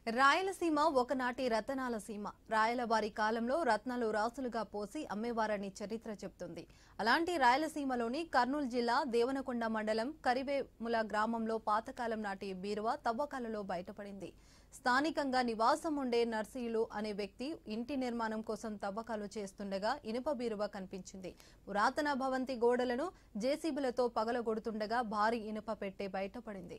రాయలసీమ ఒకనాటి రతనాల సీమ రాయలవారి కాలంలో రత్నాలు రాసులుగా పోసి అమ్మేవారని చరిత్ర చెప్తుంది అలాంటి రాయలసీమలోని కర్నూలు జిల్లా దేవనకొండ మండలం కరివేముల గ్రామంలో పాతకాలం నాటి బీరువా తవ్వకాలలో బయటపడింది స్థానికంగా నివాసం ఉండే నర్సీయులు అనే వ్యక్తి ఇంటి నిర్మాణం కోసం తవ్వకాలు చేస్తుండగా ఇనుప బీరువా కనిపించింది పురాతన భవంతి గోడలను జేసీబీలతో పగలగొడుతుండగా భారీ ఇనుప పెట్టె బయటపడింది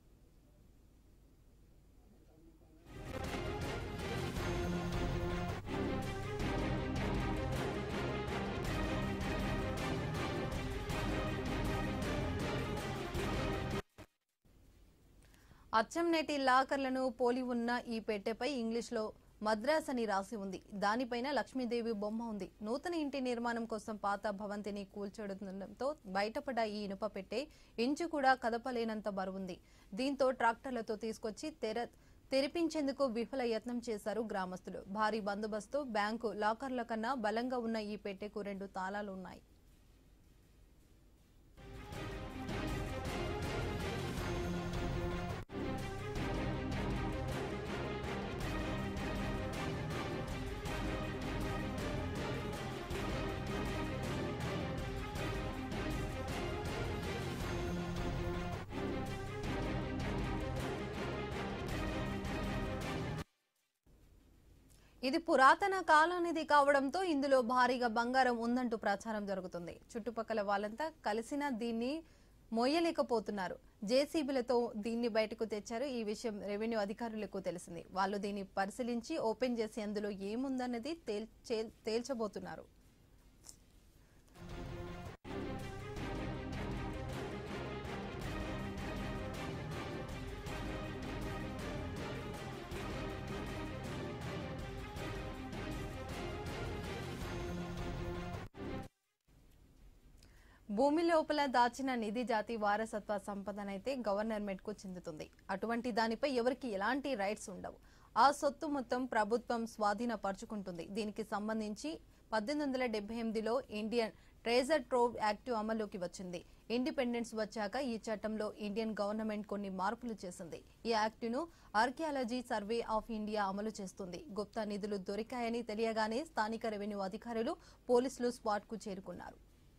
అచ్చంనేటి లాకర్లను పోలి ఉన్న ఈ పెట్టెపై ఇంగ్లీష్లో మద్రాస్ అని రాసి ఉంది దానిపైన లక్ష్మీదేవి బొమ్మ ఉంది నూతన ఇంటి నిర్మాణం కోసం పాత భవంతిని కూల్చడంతో బయటపడ్డ ఈ ఇనుప పెట్టె ఇంచు కూడా కదపలేనంత బరువుంది దీంతో ట్రాక్టర్లతో తీసుకొచ్చి తెర తెరిపించేందుకు విఫల యత్నం చేశారు గ్రామస్తులు భారీ బందోబస్తు బ్యాంకు లాకర్ల కన్నా బలంగా ఉన్న ఈ పెట్టెకు రెండు తాళాలు ఉన్నాయి ఇది పురాతన కాలానిది కావడంతో ఇందులో భారీగా బంగారం ఉందంటూ ప్రచారం జరుగుతుంది చుట్టుపక్కల వాళ్ళంతా కలిసిన దీన్ని మోయలేకపోతున్నారు జేసీబీలతో దీన్ని బయటకు తెచ్చారు ఈ విషయం రెవెన్యూ అధికారులకు తెలిసింది వాళ్ళు దీన్ని పరిశీలించి ఓపెన్ చేసి అందులో ఏముందన్నది తేల్- చే- తేల్చబోతున్నారు భూమి లోపల దాచిన నిధి జాతి వారసత్వ సంపదనైతే గవర్నమెంట్ కు చెందుతుంది అటువంటి దానిపై ఎవరికి ఎలాంటి రైట్స్ ఉండవు ఆ సొత్తు మొత్తం ప్రభుత్వం స్వాధీనపరుచుకుంటుంది దీనికి సంబంధించి పద్దెనిమిది వందల డెబ్బై ఎనిమిదిలో ఇండియన్ ట్రేజర్ ట్రోవ్ యాక్ట్ అమల్లోకి వచ్చింది ఇండిపెండెన్స్ వచ్చాక ఈ చట్టంలో ఇండియన్ గవర్నమెంట్ కొన్ని మార్పులు చేసింది ఈ యాక్టును ఆర్కియాలజీ సర్వే ఆఫ్ ఇండియా అమలు చేస్తుంది గుప్తా నిధులు దొరికాయని తెలియగానే స్థానిక రెవెన్యూ అధికారులు పోలీసులు స్పాట్ కు చేరుకున్నారు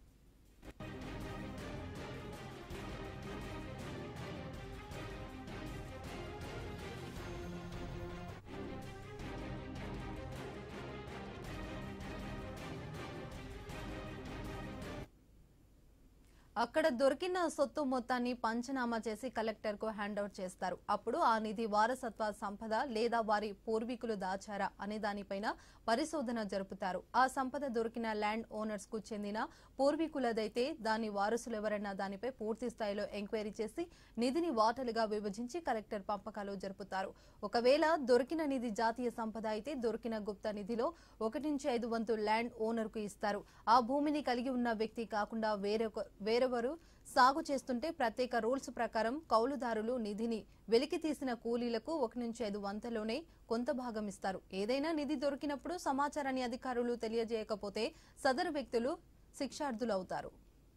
అక్కడ దొరికిన సొత్తు మొత్తాన్ని పంచనామా చేసి కలెక్టర్ కు హ్యాండ్ అవుట్ చేస్తారు అప్పుడు ఆ నిధి వారసత్వ సంపద లేదా వారి పూర్వీకులు దాచారా అనే దానిపైన పరిశోధన జరుపుతారు ఆ సంపద దొరికిన ల్యాండ్ ఓనర్స్ కు చెందిన పూర్వీకులదైతే దాని వారసులు ఎవరన్నా దానిపై పూర్తి స్థాయిలో ఎంక్వైరీ చేసి నిధిని వాటలుగా విభజించి కలెక్టర్ పంపకాలు జరుపుతారు ఒకవేళ దొరికిన నిధి జాతీయ సంపద అయితే దొరికిన గుప్త నిధిలో ఒకటి నుంచి ఐదు వంతు ల్యాండ్ ఓనర్ కు ఇస్తారు ఆ భూమిని కలిగి ఉన్న వ్యక్తి కాకుండా వేరొక వేరెవరు సాగు చేస్తుంటే ప్రత్యేక రూల్స్ ప్రకారం కౌలుదారులు నిధిని వెలికి తీసిన కూలీలకు ఒక నుంచి ఐదు వంతలోనే కొంత భాగం ఇస్తారు ఏదైనా నిధి దొరికినప్పుడు సమాచారాన్ని అధికారులు తెలియజేయకపోతే సదరు వ్యక్తులు శిక్షార్థులవుతారు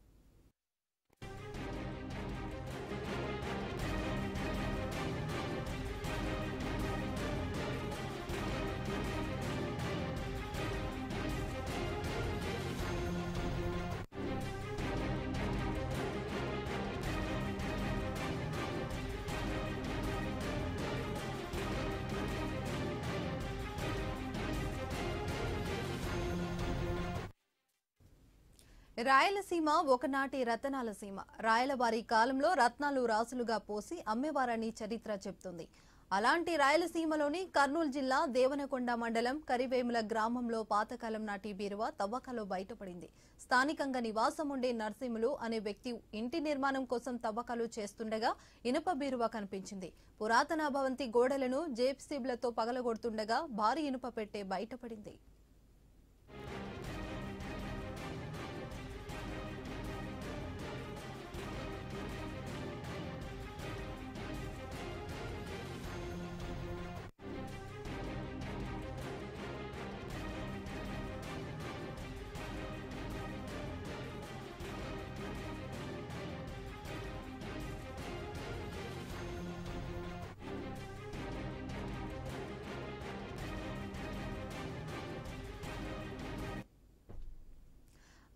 రాయలసీమ ఒకనాటి రతనాల సీమ రాయలవారి కాలంలో రత్నాలు రాసులుగా పోసి అమ్మేవారని చరిత్ర చెప్తుంది అలాంటి రాయలసీమలోని కర్నూలు జిల్లా దేవనకొండ మండలం కరివేముల గ్రామంలో పాతకాలం నాటి బీరువా తవ్వకాలో బయటపడింది స్థానికంగా నివాసం ఉండే నర్సింహులు అనే వ్యక్తి ఇంటి నిర్మాణం కోసం తవ్వకాలు చేస్తుండగా ఇనుప బీరువా కనిపించింది పురాతన భవంతి గోడలను జేప్సీబ్లతో పగలగొడుతుండగా భారీ ఇనుప పెట్టె బయటపడింది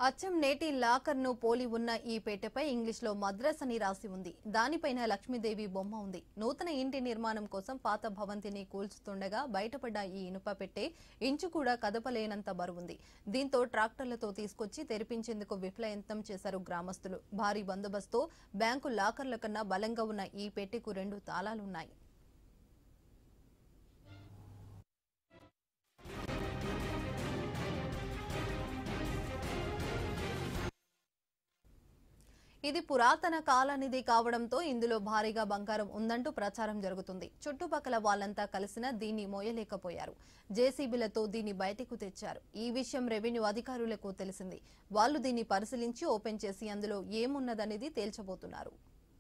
అచ్చం నేటి లాకర్ ను పోలి ఉన్న ఈ పెట్టెపై ఇంగ్లీష్ లో మద్రస్ అని రాసి ఉంది దానిపైన లక్ష్మీదేవి బొమ్మ ఉంది నూతన ఇంటి నిర్మాణం కోసం పాత భవంతిని కూల్చుతుండగా బయటపడ్డ ఈ ఇనుప పెట్టె ఇంచు కూడా కదపలేనంత బరువుంది దీంతో ట్రాక్టర్లతో తీసుకొచ్చి తెరిపించేందుకు విఫలయంతం చేశారు గ్రామస్తులు భారీ బందోబస్తు బ్యాంకు లాకర్ల కన్నా బలంగా ఉన్న ఈ పెట్టెకు రెండు తాళాలున్నాయి ఇది పురాతన కాలనిధి కావడంతో ఇందులో భారీగా బంగారం ఉందంటూ ప్రచారం జరుగుతుంది చుట్టుపక్కల వాళ్ళంతా కలిసినా దీన్ని మోయలేకపోయారు జేసీబీలతో దీన్ని బయటకు తెచ్చారు ఈ విషయం రెవెన్యూ అధికారులకు తెలిసింది వాళ్ళు దీన్ని పరిశీలించి ఓపెన్ చేసి అందులో ఏమున్నదనేది తేల్చబోతున్నారు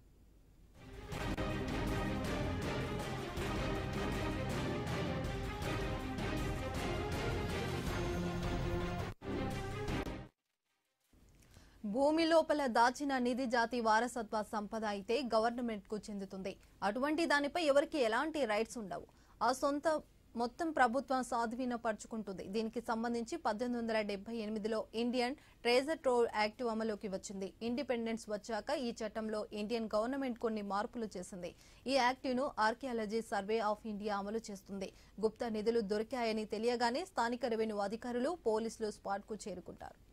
భూమి లోపల దాచిన నిధి జాతి వారసత్వ సంపద అయితే గవర్నమెంట్ కు చెందుతుంది అటువంటి దానిపై ఎవరికి ఎలాంటి రైట్స్ ఉండవు ఆ సొంత మొత్తం ప్రభుత్వం స్వాధీనపరుచుకుంటుంది దీనికి సంబంధించి పద్దెనిమిది వందల డెబ్బై ఎనిమిదిలో ఇండియన్ ట్రేజర్ ట్రోల్ యాక్ట్ అమలుకి వచ్చింది ఇండిపెండెన్స్ వచ్చాక ఈ చట్టంలో ఇండియన్ గవర్నమెంట్ కొన్ని మార్పులు చేసింది ఈ యాక్ట్ను ఆర్కియాలజీ సర్వే ఆఫ్ ఇండియా అమలు చేస్తుంది గుప్త నిధులు దొరికాయని తెలియగానే స్థానిక రెవెన్యూ అధికారులు పోలీసులు స్పాట్ కు చేరుకుంటారు